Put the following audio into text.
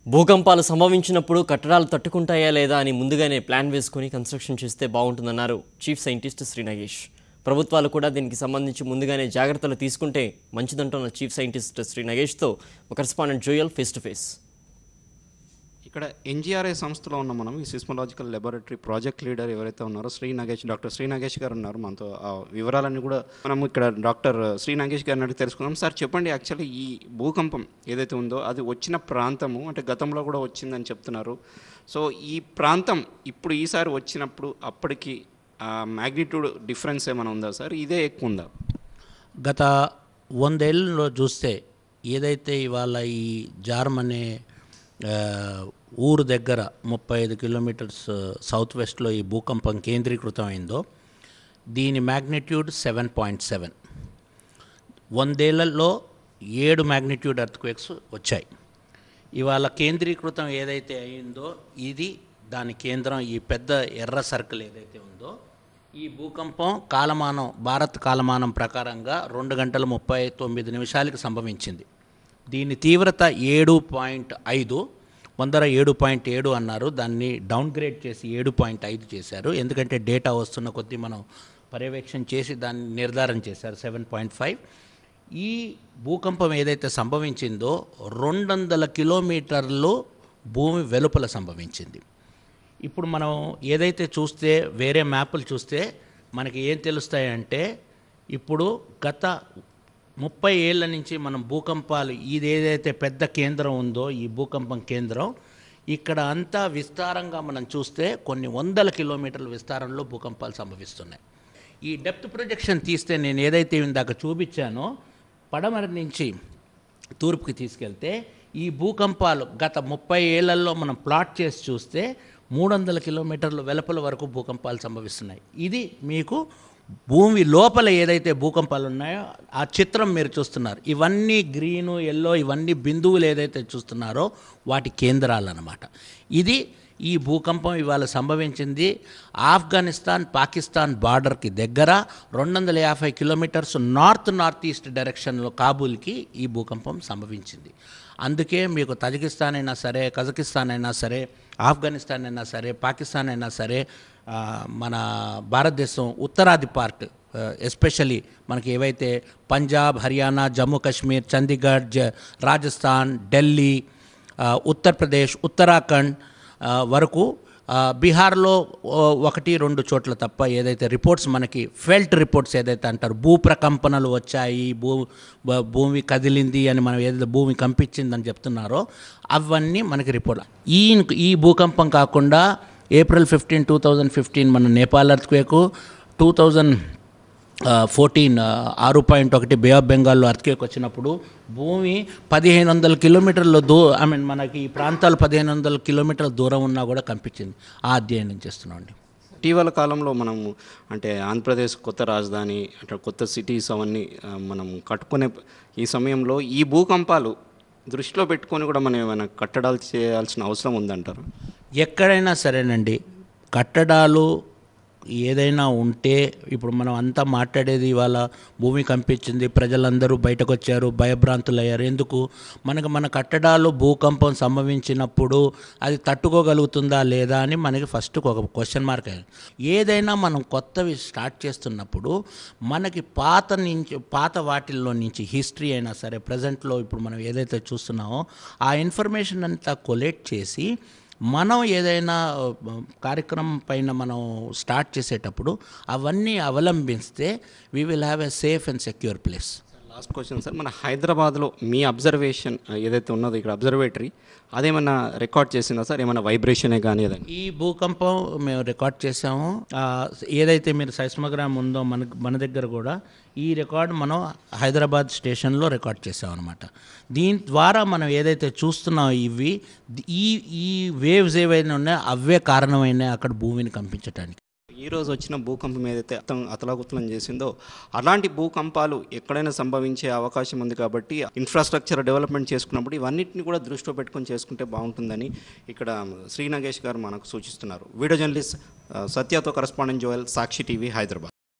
భూకంపాలు సంభవించినప్పుడు కట్టడాలు తట్టుకుంటాయా లేదా అని ముందుగానే ప్లాన్ వేసుకుని కన్స్ట్రక్షన్ చేస్తే బాగుంటుందన్నారు చీఫ్ సైంటిస్ట్ శ్రీ నాగేష్ ప్రభుత్వాలు కూడా దీనికి సంబంధించి ముందుగానే జాగ్రత్తలు తీసుకుంటే మంచిదంటున్న చీఫ్ సైంటిస్ట్ శ్రీ నాగేష్తో ఒక correspondent Joel face to face ఇక్కడ ఎన్జిఆర్ఐ సంస్థలో ఉన్న మనం ఈ సిస్మలాజికల్ లెబొరేటరీ ప్రాజెక్ట్ లీడర్ ఎవరైతే ఉన్నారో శ్రీ నాగేష్ డాక్టర్ శ్రీ నాగేష్ గారు ఉన్నారు మనతో ఆ వివరాలన్నీ కూడా మనం ఇక్కడ డాక్టర్ శ్రీ నాగేష్ గారిని అడిగి తెలుసుకుందాం సార్ చెప్పండి యాక్చువల్లీ ఈ భూకంపం ఏదైతే ఉందో అది వచ్చిన ప్రాంతము అంటే గతంలో కూడా వచ్చిందని చెప్తున్నారు సో ఈ ప్రాంతం ఇప్పుడు ఈసారి వచ్చినప్పుడు అప్పటికి ఆ మ్యాగ్నిట్యూడ్ డిఫరెన్స్ ఏమైనా ఉందా సార్ ఇదే ఎక్కువ ఉందా గత వందేళ్ళలో చూస్తే ఏదైతే ఇవాళ ఈ జార్మ్ అనే ఆ, ఊరు దగ్గర ముప్పై ఐదు కిలోమీటర్స్ సౌత్ వెస్ట్లో ఈ భూకంపం కేంద్రీకృతం అయిందో దీని మ్యాగ్నిట్యూడ్ సెవెన్ పాయింట్ సెవెన్ వందేళ్లలో ఏడు మ్యాగ్నిట్యూడ్ ఎర్త్క్వేక్స్ వచ్చాయి ఇవాళ కేంద్రీకృతం ఏదైతే అయిందో ఇది దాని కేంద్రం ఈ పెద్ద ఎర్ర సర్కిల్ ఏదైతే ఉందో ఈ భూకంపం కాలమానం భారత్ కాలమానం ప్రకారంగా రెండు గంటల ముప్పై తొమ్మిది నిమిషాలకి సంభవించింది దీని తీవ్రత ఏడు పాయింట్ ఐదు వందర ఏడు పాయింట్ ఏడు అన్నారు దాన్ని డౌన్గ్రేడ్ చేసి ఏడు పాయింట్ ఐదు చేశారు ఎందుకంటే డేటా వస్తున్న కొద్దీ మనం పర్యవేక్షణ చేసి దాన్ని నిర్ధారణ చేశారు సెవెన్ పాయింట్ ఫైవ్ ఈ భూకంపం ఏదైతే సంభవించిందో రెండు వందల కిలోమీటర్లు భూమి వెలుపల సంభవించింది ఇప్పుడు మనం ఏదైతే చూస్తే వేరే మ్యాపులు చూస్తే మనకి ఏం తెలుస్తాయంటే ఇప్పుడు గత ముప్పై ఏళ్ళ నుంచి మనం భూకంపాలు ఇది ఏదైతే పెద్ద కేంద్రం ఉందో ఈ భూకంపం కేంద్రం ఇక్కడ అంతా విస్తారంగా మనం చూస్తే కొన్ని వందల కిలోమీటర్ల విస్తారంలో భూకంపాలు సంభవిస్తున్నాయి ఈ డెప్త్ ప్రొజెక్షన్ తీస్తే నేను ఏదైతే ఇందాక చూపించానో పడమర నుంచి తూర్పుకి తీసుకెళ్తే ఈ భూకంపాలు గత ముప్పై ఏళ్లలో మనం ప్లాట్ చేసి చూస్తే మూడు వందల కిలోమీటర్ల వెలుపల వరకు భూకంపాలు సంభవిస్తున్నాయి ఇది మీకు భూమి లోపల ఏదైతే భూకంపాలు ఉన్నాయో ఆ చిత్రం మీరు చూస్తున్నారు ఇవన్నీ గ్రీను ఎల్లో ఇవన్నీ బిందువులు ఏదైతే చూస్తున్నారో వాటి కేంద్రాలు అన్నమాట ఇది ఈ భూకంపం ఇవాళ సంభవించింది ఆఫ్ఘనిస్తాన్ పాకిస్తాన్ బార్డర్కి దగ్గర రెండు వందల యాభై కిలోమీటర్స్ నార్త్ నార్త్ ఈస్ట్ డైరెక్షన్లో కాబూల్కి ఈ భూకంపం సంభవించింది అందుకే మీకు తజికిస్తాన్ అయినా సరే కజకిస్తాన్ అయినా సరే ఆఫ్ఘనిస్తాన్ అయినా సరే పాకిస్తాన్ అయినా సరే ఆ, మన భారతదేశం ఉత్తరాది పార్ట్ ఎస్పెషలీ మనకి ఏవైతే పంజాబ్ హర్యానా జమ్మూ కాశ్మీర్ చండీగఢ్ జ- రాజస్థాన్ ఢిల్లీ ఆ, ఉత్తరప్రదేశ్ ఉత్తరాఖండ్ ఆ, వరకు ఆ, బీహార్లో ఓ, ఒకటి రెండు చోట్ల తప్ప ఏదైతే రిపోర్ట్స్ మనకి ఫెల్ట్ రిపోర్ట్స్ ఏదైతే అంటారు భూ ప్రకంపనలు వచ్చాయి భూ భూ- భూమి కదిలింది అని మనం ఏదైతే భూమి కంపించిందని చెప్తున్నారో అవన్నీ మనకి రిపోర్ట్ ఈ ఈ భూకంపం కాకుండా April fifteen two thousand fifteen మన Nepal earthquake two thousand fourteen ఆరు పాయింట్ ఒకటి బే ఆఫ్ బెంగాల్లో అర్త్కేక్ వచ్చినప్పుడు భూమి పదిహేను వందల కిలోమీటర్ల దూ ఐ మీన్ మనకి ఈ ప్రాంతాలు పదిహేను వందల కిలోమీటర్ల దూరం ఉన్నా కూడా కనిపించింది ఆ అధ్యయనం చేస్తున్నాం అండి ఇటీవల కాలంలో మనం అంటే ఆంధ్రప్రదేశ్ కొత్త రాజధాని అంటే కొత్త సిటీస్ అవన్నీ ఆ, మనం కట్టుకునే ఈ సమయంలో ఈ భూకంపాలు దృష్టిలో పెట్టుకొని కూడా మనం ఏమైనా కట్టడాలు చేయాల్సిన అవసరం ఉందంటారు ఎక్కడైనా సరేనండి కట్టడాలు ఏదైనా ఉంటే ఇప్పుడు మనం అంతా మాట్లాడేది ఇవాళ భూమి కంపించింది ప్రజలందరూ బయటకు వచ్చారు భయభ్రాంతులు అయ్యారు ఎందుకు మనకు మన కట్టడాలు భూకంపం సంభవించినప్పుడు అది తట్టుకోగలుగుతుందా లేదా అని మనకి ఫస్ట్ ఒక క్వశ్చన్ మార్క్ అయ్యింది ఏదైనా మనం కొత్తవి స్టార్ట్ చేస్తున్నప్పుడు మనకి పాత నుంచి పాత వాటిల్లో నుంచి హిస్టరీ అయినా సరే ప్రజెంట్లో ఇప్పుడు మనం ఏదైతే చూస్తున్నామో ఆ ఇన్ఫర్మేషన్ అంతా కొలెక్ట్ చేసి మనం ఏదైనా ఆ, కార్యక్రమం పైన మనం స్టార్ట్ చేసేటప్పుడు అవన్నీ అవలంబిస్తే we will have a safe and secure place last question sir మన హైదరాబాద్లో మీ అబ్జర్వేషన్ ఏదైతే ఉన్నదో ఇక్కడ అబ్జర్వేటరీ అదేమన్నా రికార్డ్ చేసిందా సార్ ఏమైనా వైబ్రేషనే కానీ ఏదైనా ఈ భూకంపం మేము రికార్డ్ చేసాము ఆ, ఏదైతే మీరు సైస్మోగ్రామ్ ఉందో మన మన దగ్గర కూడా ఈ రికార్డ్ మనం హైదరాబాద్ స్టేషన్లో రికార్డ్ చేసాం అనమాట దీని ద్వారా మనం ఏదైతే చూస్తున్నాం ఇవి ఈ ఈ వేవ్స్ ఏవైనా ఉన్నాయో అవే కారణమైనాయి అక్కడ భూమిని కంపించడానికి ఈ రోజు వచ్చిన భూకంపం ఏదైతే అతం అతలాకుతలం చేసిందో అలాంటి భూకంపాలు ఎక్కడైనా సంభవించే అవకాశం ఉంది కాబట్టి ఇన్ఫ్రాస్ట్రక్చర్ డెవలప్మెంట్ చేసుకున్నప్పుడు ఇవన్నిటిని కూడా దృష్టిలో పెట్టుకొని చేసుకుంటే బాగుంటుందని ఇక్కడ శ్రీ నాగేష్ గారు మనకు సూచిస్తున్నారు వీడియో జర్నలిస్ట్ ఆ, సత్యతో correspondent Joel Sakshi TV Hyderabad